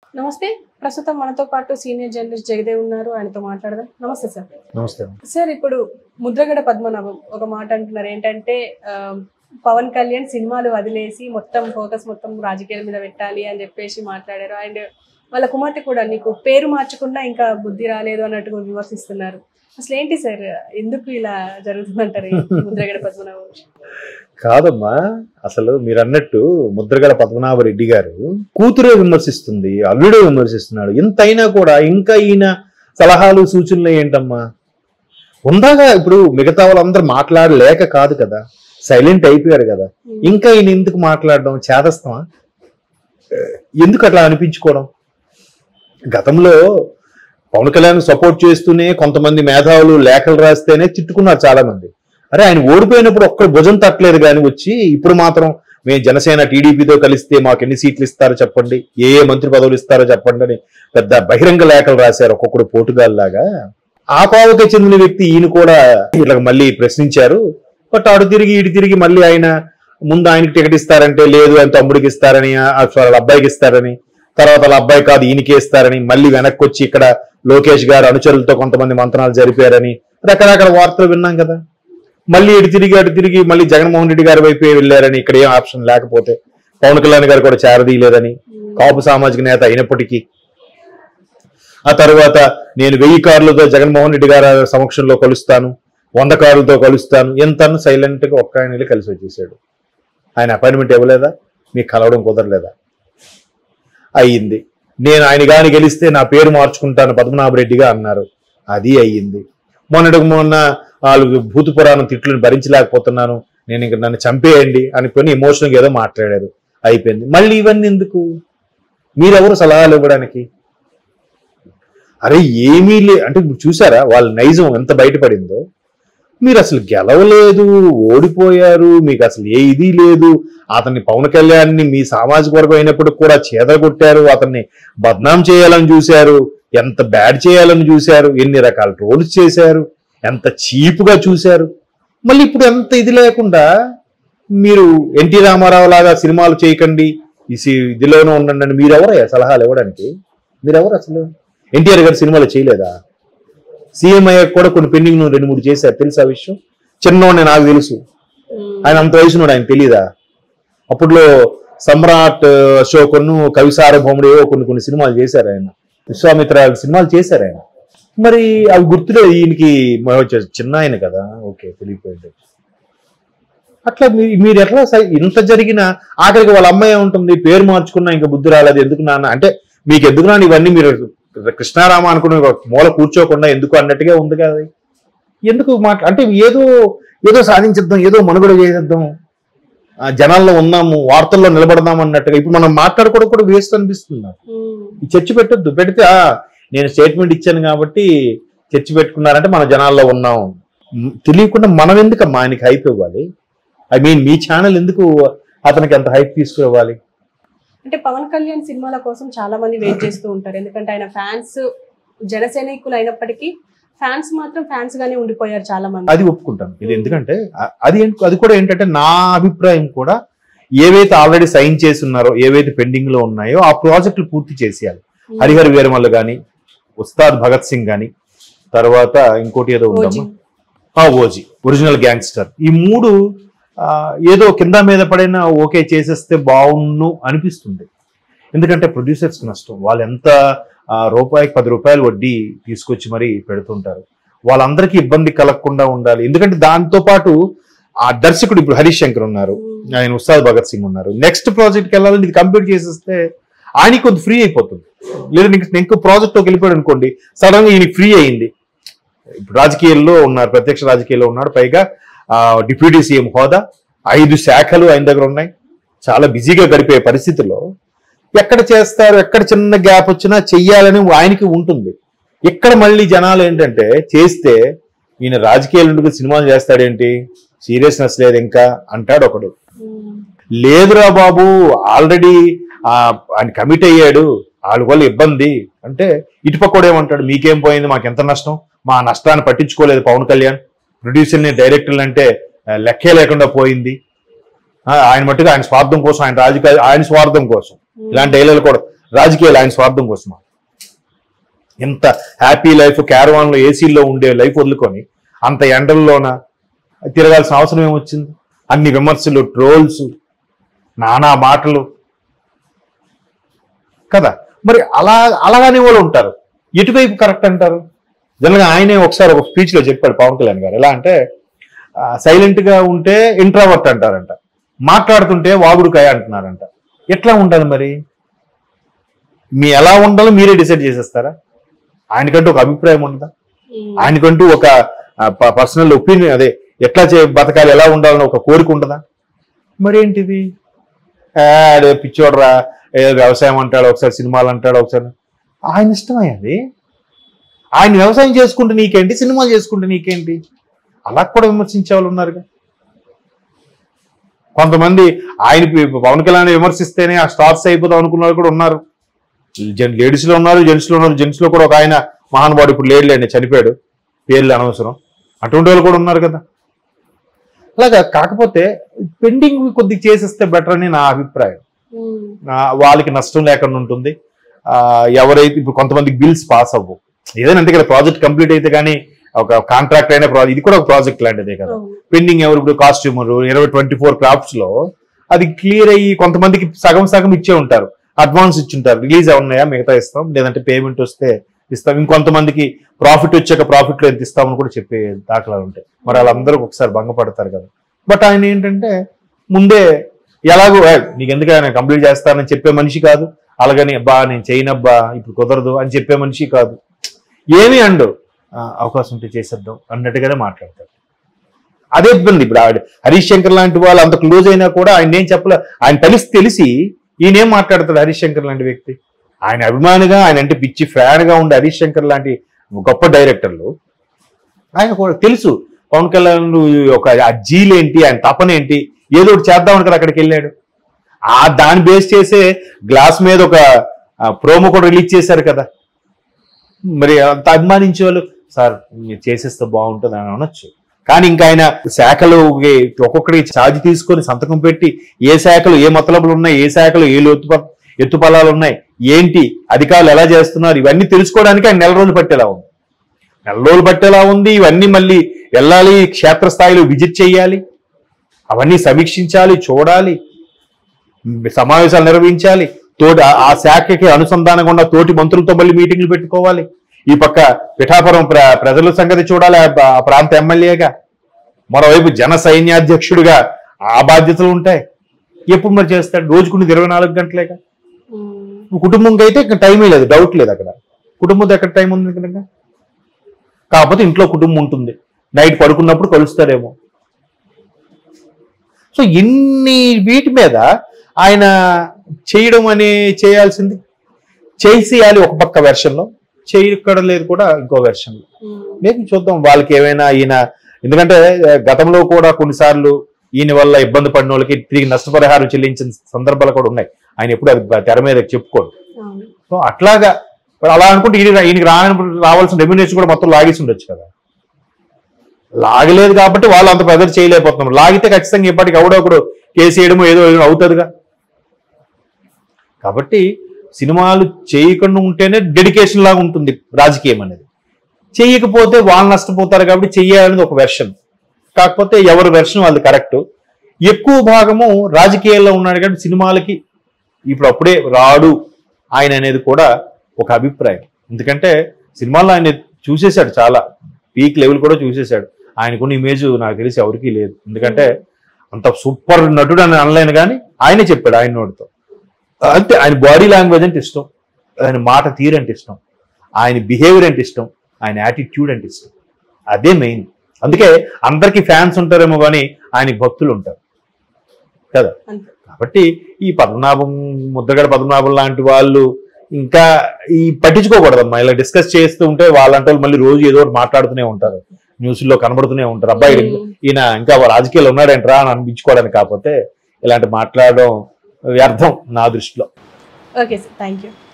నమస్తే ప్రస్తుతం మనతో పాటు సీనియర్ జర్నలిస్ట్ జగదేవ్ ఉన్నారు ఆయనతో మాట్లాడదాం నమస్తే సార్ నమస్తే సార్ ఇప్పుడు ముద్రగడ పద్మనాభం ఒక మాట అంటున్నారు ఏంటంటే ఆ, పవన్ కళ్యాణ్ సినిమాలు వదిలేసి మొత్తం ఫోకస్ మొత్తం రాజకీయాల మీద పెట్టాలి అని చెప్పేసి మాట్లాడారు అండ్ వాళ్ళ కుమార్తె కూడా నీకు పేరు మార్చకుండా ఇంకా బుద్ధి రాలేదు అన్నట్టుగా విమర్శిస్తున్నారు అసలు ఏంటి సార్ ఎందుకు ఇలా జరుగుతుందంటారు ఈ ముద్రగడ పద్మనాభం విషయం? కాదమ్మా అసలు మీరు అన్నట్టు ముద్రగడ పద్మనాభరెడ్డి గారు కూతురే విమర్శిస్తుంది అల్లుడే విమర్శిస్తున్నాడు ఇంత అయినా కూడా ఇంకా ఈయన సలహాలు సూచనలు ఏంటమ్మా ఉందాగా ఇప్పుడు మిగతా వాళ్ళందరూ మాట్లాడలేక కాదు కదా సైలెంట్ అయిపోయారు కదా ఇంకా ఈయన ఎందుకు మాట్లాడడం చేదస్తామా ఎందుకు అట్లా అనిపించుకోవడం గతంలో పవన్ కళ్యాణ్ సపోర్ట్ చేస్తూనే కొంతమంది మేధావులు లేఖలు రాస్తేనే తిట్టుకున్నారు చాలా మంది అరే ఆయన ఓడిపోయినప్పుడు ఒక్కడు భుజం తట్టలేదు కానీ వచ్చి ఇప్పుడు మాత్రం మేము జనసేన టీడీపీతో కలిస్తే మాకు ఎన్ని సీట్లు ఇస్తారో చెప్పండి ఏ ఏ మంత్రి పదవులు ఇస్తారో చెప్పండి అని పెద్ద బహిరంగ లేఖలు రాశారు ఒక్కొక్కడు పోటుగాల్ లాగా ఆ పావుకే చెందిన వ్యక్తి ఈయన కూడా ఇలా మళ్ళీ ప్రశ్నించారు బట్ అటు తిరిగి ఇటు తిరిగి మళ్ళీ ఆయన ముందు ఆయనకి టికెట్ ఇస్తారంటే లేదు ఆయన తమ్ముడికి ఇస్తారని ఆ- ఆ వాళ్ళ అబ్బాయికి ఇస్తారని తర్వాత వాళ్ళ అబ్బాయి కాదు ఈయనకే ఇస్తారని మళ్ళీ వెనక్కి వచ్చి ఇక్కడ లోకేష్ గారు అనుచరులతో కొంతమంది మంత్రాలు జరిపారని రకరకాల వార్తలు విన్నాం కదా మళ్ళీ ఇటు తిరిగి అటు తిరిగి మళ్ళీ జగన్మోహన్ రెడ్డి గారి వైపే వెళ్ళారని ఇక్కడ ఏం ఆప్షన్ లేకపోతే పవన్ కళ్యాణ్ గారు కూడా చేరదీయలేదని కాపు సామాజిక నేత అయినప్పటికీ ఆ తర్వాత నేను వెయ్యి కార్లతో జగన్మోహన్ రెడ్డి గారి సమక్షంలో కలుస్తాను వంద కార్లతో కలుస్తాను ఎంత సైలెంట్ గా ఒక్క ఆయన వెళ్ళి కలిసి వచ్చేసాడు ఆయన అపాయింట్మెంట్ ఇవ్వలేదా మీకు కలవడం కుదరలేదా అయ్యింది నేను ఆయన గాని గెలిస్తే నా పేరు మార్చుకుంటాను పద్మనాభరెడ్డిగా అన్నారు అది అయ్యింది మొన్నటికి మొన్న వాళ్ళు భూత పురాణం తిట్లను భరించలేకపోతున్నాను నేను ఇంక నన్ను చంపేయండి అనుకొని ఎమోషనల్గా ఏదో మాట్లాడారు అయిపోయింది మళ్ళీ ఇవన్నీ ఎందుకు మీరెవరు సలహాలు ఇవ్వడానికి అరే ఏమీ లే అంటే ఇప్పుడు చూసారా వాళ్ళ నైజం ఎంత బయటపడిందో మీరు అసలు గెలవలేదు ఓడిపోయారు మీకు అసలు ఏ ఇది లేదు అతన్ని పవన్ కళ్యాణ్ని మీ సామాజిక వర్గం అయినప్పుడు కూడా చేదగొట్టారు అతన్ని బద్నాం చేయాలని చూశారు ఎంత బ్యాడ్ చేయాలని చూశారు ఎన్ని రకాల రోల్స్ చేశారు ఎంత చీప్గా చూశారు మళ్ళీ ఇప్పుడు ఎంత ఇది లేకుండా మీరు ఎన్టీ రామారావు లాగా సినిమాలు చేయకండి ఈ సి- ఇదిలోనే ఉండండి అని మీరెవరయ్యా సలహాలు ఇవ్వడానికి మీరెవరు అసలు ఎన్టీఆర్ గారు సినిమాలు చేయలేదా సీఎం అయ్యాక కూడా కొన్ని పెండింగ్ రెండు మూడు చేశారు తెలుసా ఆ విషయం చిన్నోడే నాకు తెలుసు ఉమ్, ఆయన అంత వయసున్నాడు ఆయన తెలీదా అప్పట్లో సమ్రాట్ అశోకను కవి సార్వభౌముడు ఏవో కొన్ని కొన్ని సినిమాలు చేశారు ఆయన విశ్వామిత్ర సినిమాలు చేశారు ఆయన మరి అవి గుర్తులే ఈయనకి మ- చిన్న ఆయన కదా ఓకే తెలియపోయింది అట్లా మీ- మీరు ఎట్లా సై- ఇంత జరిగిన ఆఖరికి వాళ్ళ అమ్మాయి ఉంటుంది పేరు మార్చుకున్నా ఇంకా బుద్ధి రాలేదు ఎందుకు నాన్న అంటే మీకు ఎందుకు నాన్న ఇవన్నీ మీరు కృష్ణారామ అనుకుని ఒక మూల కూర్చోకుండా ఎందుకు అన్నట్టుగా ఉంది కదా అది. ఎందుకు మాట అంటే ఏదో ఏదో సాధించేద్దాం ఏదో మనుగడ చేసేద్దాం ఆ, జనాల్లో ఉన్నాము వార్తల్లో నిలబడదాం అన్నట్టుగా ఇప్పుడు మనం మాట్లాడుకోవడం కూడా వేస్ట్ అనిపిస్తుంది నాకు. ఉమ్, ఈ చర్చ పెట్టొద్దు పెడితే ఆ, నేను స్టేట్మెంట్ ఇచ్చాను కాబట్టి చర్చ పెట్టుకున్నారంటే మన జనాల్లో ఉన్నాం మ్, తెలియకుండా మనం ఎందుకు అమ్మా ఆయనకి హైప్ ఇవ్వాలి ఐ మీన్ మీ ఛానల్ ఎందుకు అతనికి అంత హైప్ తీసుకురావాలి అంటే పవన్ కళ్యాణ్ సినిమాల కోసం చాలా మంది వెయిట్ చేస్తూ ఉంటారు ఎందుకంటే ఆయన ఫ్యాన్స్ జన సైనికులు అయినప్పటికీ ఫ్యాన్స్ మాత్రం ఫ్యాన్స్ గానే ఉండిపోయారు చాలా మంది అది ఒప్పుకుంటాను ఇది ఎందుకంటే అ- అది ఏంటి- అది కూడా ఏంటంటే నా అభిప్రాయం కూడా ఏవైతే ఆల్రెడీ సైన్ చేసి ఉన్నారో ఏవైతే పెండింగ్ లో ఉన్నాయో ఆ ప్రాజెక్టులు పూర్తి చేసేయాలి హరిహర వీరమల్లు గాని ఉస్తాద్ భగత్ సింగ్ గాని తర్వాత ఇంకోటి ఏదో ఓజీ. ఉందమ్మా ఆ ఓజీ ఒరిజినల్ గ్యాంగ్స్టర్ ఈ మూడు ఆ, ఏదో కింద మీద పడినా ఓకే చేసేస్తే బాగున్ను అనిపిస్తుంది ఎందుకంటే ప్రొడ్యూసర్స్ నష్టం వాళ్ళు ఎంత ఆ, రూపాయికి పది రూపాయలు వడ్డీ తీసుకొచ్చి మరీ పెడుతుంటారు వాళ్ళందరికీ ఇబ్బంది కలగకుండా ఉండాలి ఎందుకంటే దాంతో పాటు ఆ దర్శకుడు ఇప్పుడు హరీష్ శంకర్ ఉన్నారు ఉమ్, ఆయన ఉస్తాద్ భగత్ సింగ్ ఉన్నారు నెక్స్ట్ ప్రాజెక్ట్కి వెళ్ళాలని ఇది కంప్లీట్ చేసేస్తే ఆయనకి కొంత ఫ్రీ అయిపోతుంది లేదా నీకు ఇంకో ప్రాజెక్ట్లోకి వెళ్ళిపోయాడు అనుకోండి సడన్ గా ఈయనకి ఫ్రీ అయింది ఇప్పుడు రాజకీయాల్లో ఉన్నారు ప్రత్యక్ష రాజకీయాల్లో ఉన్నాడు పైగా ఆ, డిప్యూటీ సీఎం హోదా ఐదు శాఖలు ఆయన దగ్గర ఉన్నాయి చాలా బిజీగా గడిపే పరిస్థితుల్లో ఎక్కడ చేస్తారు ఎక్కడ చిన్న గ్యాప్ వచ్చినా చెయ్యాలని ఆయనకి ఉంటుంది ఇక్కడ మళ్ళీ జనాలు ఏంటంటే చేస్తే ఈయన రాజకీయాలు ఉండుకు సినిమాలు చేస్తాడేంటి సీరియస్నెస్ లేదు ఇంకా అంటాడు ఒకడు ఉమ్, లేదురా బాబు ఆల్రెడీ ఆయన కమిట్ అయ్యాడు వాళ్ళ వల్ల ఇబ్బంది అంటే ఇటుపక్కడు ఏమంటాడు మీకేం పోయింది మాకు ఎంత నష్టం మా నష్టాన్ని పట్టించుకోలేదు పవన్ కళ్యాణ్ ప్రొడ్యూసర్ని డైరెక్టర్లు అంటే ఆ, లెక్కే లేకుండా పోయింది ఆ, ఆయన మట్టుగా ఆయన స్వార్థం కోసం ఆయన రాజకీయ ఆయన స్వార్థం కోసం ఇలాంటి డైలాగులు కూడా రాజకీయాలు ఆయన స్వార్థం కోసమా ఎంత హ్యాపీ లైఫ్ క్యారవాన్లో ఏసీల్లో ఉండే లైఫ్ వదులుకొని అంత ఎండల్లోన తిరగాల్సిన అవసరం ఏమొచ్చింది అన్ని విమర్శలు ట్రోల్స్ నానా మాటలు కదా మరి అలా అలాగనే వాళ్ళు ఉంటారు ఎటువైపు కరెక్ట్ అంటారు జనరల్గా ఆయనే ఒకసారి ఒక స్పీచ్ లో చెప్పాడు పవన్ కళ్యాణ్ గారు ఎలా అంటే సైలెంట్ గా ఉంటే ఇంట్రావర్ట్ అంటారంట మాట్లాడుతుంటే వాగుడుకాయ అంటున్నారంట ఎట్లా ఉంటుంది మరి మీ ఎలా ఉండాలో మీరే డిసైడ్ చేసేస్తారా ఆయనకంటూ ఒక అభిప్రాయం ఉండదా ఉమ్. ఆయనకంటూ ఒక పర్సనల్ ఒపీనియన్ అదే ఎట్లా చే బతకాలి ఎలా ఉండాలని ఒక కోరిక ఉండదా మరేంటిది ఆ, అదే పిచ్చోడ్రా ఏదో వ్యవసాయం అంటాడు ఒకసారి సినిమాలు అంటాడు ఒకసారి ఆయన ఇష్టమే అది ఆయన వ్యవసాయం చేసుకుంటే నీకేంటి సినిమాలు చేసుకుంటే నీకేంటి అలా కూడా విమర్శించే వాళ్ళు ఉన్నారుగా కొంతమంది ఆయన పి- పవన్ కళ్యాణ్ విమర్శిస్తేనే ఆ స్టార్స్ అయిపోతాం అనుకున్న వాళ్ళు కూడా ఉన్నారు జెన్ లేడీస్ లో ఉన్నారు జెంట్స్ లో ఉన్నారు జెంట్స్ లో కూడా ఒక ఆయన మహానుభావుడు ఇప్పుడు లేడులేండి చనిపోయాడు పేర్లు అనవసరం అటువంటి వాళ్ళు కూడా ఉన్నారు కదా అలాగా కాకపోతే పెండింగ్ కొద్దిగా చేసేస్తే బెటర్ అని నా అభిప్రాయం ఉమ్. ఆ, వాళ్ళకి నష్టం లేకుండా ఉంటుంది ఆ, ఎవరైతే ఇప్పుడు కొంతమందికి బిల్స్ పాస్ అవ్వవు ఏదైనా అంతే కదా ప్రాజెక్ట్ కంప్లీట్ అయితే కానీ ఒక కాంట్రాక్ట్ అయిన ప్రాజెక్ట్ ఇది కూడా ఒక ప్రాజెక్ట్ లాంటిదే కదా అవును. పెండింగ్ ఎవరు ఇప్పుడు కాస్ట్యూమర్ ఇరవై ట్వంటీ ఫోర్ క్రాఫ్ట్స్ లో అది క్లియర్ అయ్యి కొంతమందికి సగం సగం ఇచ్చే ఉంటారు అడ్వాన్స్ ఇచ్చుంటారు రిలీజ్ ఉన్నాయా మిగతా ఇస్తాం లేదంటే పేమెంట్ వస్తే ఇస్తాం ఇంకొంతమందికి ప్రాఫిట్ వచ్చాక ప్రాఫిట్ లో ఎంత ఇస్తామని కూడా చెప్పే దాఖలాలు ఉంటాయి మరి వాళ్ళందరూ ఒకసారి భంగపడతారు కదా బట్ ఆయన ఏంటంటే ముందే ఎలాగో "ఏ, నీకు ఎందుకు ఆయన కంప్లీట్ చేస్తానని చెప్పే మనిషి కాదు అలాగని అబ్బా నేను చేయనబ్బా ఇప్పుడు కుదరదు అని చెప్పే మనిషి కాదు ఏమి అండు "ఆ, అవకాశం ఉంటే చేసేద్దాం అన్నట్టుగానే మాట్లాడతారు అదే ఇబ్బంది ఇప్పుడు ఆవిడ హరీష్ శంకర్ లాంటి వాళ్ళు అంత క్లోజ్ అయినా కూడా ఆయన ఏం చెప్పలే ఆయన తెలిసి తెలిసి ఈయనేం మాట్లాడతాడు హరీష్ శంకర్ లాంటి వ్యక్తి ఆయన అభిమానిగా ఆయన అంటే పిచ్చి ఫ్యాన్ గా ఉండే హరీష్ శంకర్ లాంటి గొప్ప డైరెక్టర్లు ఆయన కూడా తెలుసు పవన్ కళ్యాణ్ ఒక ఆ జీల్ ఏంటి ఆయన తపన ఏంటి ఏదో ఒకటి చేద్దామని కదా అక్కడికి వెళ్ళాడు ఆ దాన్ని బేస్ చేసే గ్లాస్ మీద ఒక ప్రోమో కూడా రిలీజ్ చేశారు కదా మరి అంత అభిమానించే వాళ్ళు సార్ మీరు చేసేస్తే బాగుంటుంది అని అనొచ్చు కానీ ఇంకా ఆయన శాఖలు ఒక్కొక్కడికి ఛార్జ్ తీసుకొని సంతకం పెట్టి ఏ శాఖలు ఏ మతలబులు ఉన్నాయి ఏ శాఖలు ఏ లోతు ఎత్తుపల్లాలు ఉన్నాయి ఏంటి అధికారులు ఎలా చేస్తున్నారు ఇవన్నీ తెలుసుకోవడానికి ఆయన నెల రోజులు పట్టేలా ఉంది నెల రోజులు పట్టేలా ఉంది ఇవన్నీ మళ్ళీ వెళ్ళాలి క్షేత్రస్థాయిలో విజిట్ చేయాలి అవన్నీ సమీక్షించాలి చూడాలి సమావేశాలు నిర్వహించాలి తోటి ఆ- ఆ శాఖకి అనుసంధానంగా ఉన్న తోటి మంత్రులతో మళ్ళీ మీటింగ్లు పెట్టుకోవాలి ఈ పక్క పిఠాపురం ప్ర ప్రజల సంగతి చూడాలి ఆ ప- ఆ ప్రాంత ఎమ్మెల్యేగా మరోవైపు జన సైన్యాధ్యక్షుడిగా ఆ బాధ్యతలు ఉంటాయి ఎప్పుడు మరి చేస్తాడు రోజుకున్నది ఇరవై నాలుగు గంటలేగా ఉమ్. కుటుంబంకి అయితే ఇంకా టైమే లేదు డౌట్ లేదు అక్కడ కుటుంబంతో ఎక్కడ టైం ఉంది కనుక కాకపోతే ఇంట్లో కుటుంబం ఉంటుంది నైట్ పడుకున్నప్పుడు కలుస్తారేమో సో ఇన్ని వీటి మీద ఆయన చేయడం అనే చేయాల్సింది చేసేయాలి ఒక పక్క వెర్షన్లో చేయక్కడ లేదు కూడా ఇంకో వెర్షన్లో ఉమ్. మేబీ చూద్దాం వాళ్ళకి ఏమైనా ఈయన ఎందుకంటే ఆ, గతంలో కూడా కొన్నిసార్లు ఈయన వల్ల ఇబ్బంది పడిన వాళ్ళకి తిరిగి నష్టపరిహారం చెల్లించిన సందర్భాలు కూడా ఉన్నాయి ఆయన ఎప్పుడు అది తెర మీద చెప్పుకోడు అవును. సో అట్లాగా మరి అలా అనుకుంటే ఈయన ఈయనకి రా రావాల్సిన రెమ్యునేషన్ కూడా మొత్తం లాగేసి ఉండొచ్చు కదా లాగలేదు కాబట్టి వాళ్ళు అంత ప్రెజర్ చేయలేకపోతున్నారు లాగితే ఖచ్చితంగా ఇప్పటికి ఎవడో ఒకడు కేసు వేయడమో ఏదో ఏదో అవుతుందిగా కాబట్టి సినిమాలు చేయకుండా ఉంటేనే డెడికేషన్ లాగా ఉంటుంది రాజకీయం అనేది చేయకపోతే వాళ్ళు నష్టపోతారు కాబట్టి చెయ్యాలనేది ఒక వెర్షన్ కాకపోతే ఎవరి వెర్షన్ వాళ్ళది కరెక్ట్ ఎక్కువ భాగము రాజకీయాల్లో ఉన్నాడు కాబట్టి సినిమాలకి ఇప్పుడు అప్పుడే రాడు ఆయన అనేది కూడా ఒక అభిప్రాయం ఎందుకంటే సినిమాల్లో ఆయన చూసేశాడు చాలా పీక్ లెవెల్ కూడా చూసేశాడు ఆయనకున్న ఇమేజ్ నాకు తెలిసి ఎవరికీ లేదు ఎందుకంటే అంత సూపర్ నటుడు అని అనలేను కానీ ఆయనే చెప్పాడు ఆయన నోటితో అంతే ఆయన బాడీ లాంగ్వేజ్ అంటే ఇష్టం ఆయన మాట తీరు అంటే ఇష్టం ఆయన బిహేవియర్ అంటే ఇష్టం ఆయన యాటిట్యూడ్ అంటే ఇష్టం అదే మెయిన్ అందుకే అందరికీ ఫ్యాన్స్ ఉంటారేమో కానీ ఆయనకి భక్తులు ఉంటారు కదా అంతే కాబట్టి ఈ పద్మనాభం ముద్రగడ పద్మనాభం లాంటి వాళ్ళు ఇంకా ఈ పట్టించుకోకూడదమ్మా ఇలా డిస్కస్ చేస్తూ ఉంటే వాళ్ళంటే వాళ్ళు మళ్ళీ రోజు ఏదో ఒకటి మాట్లాడుతూనే ఉంటారు న్యూస్ లో కనబడుతూనే ఉంటారు అబ్బాయి Mm. ఈయన ఇంకా రాజకీయాలు ఉన్నాడంటరా అని అనిపించుకోవడానికి కాకపోతే ఇలాంటి మాట్లాడడం వ్యర్థం నా దృష్టిలో ఓకే సార్ థ్యాంక్ యూ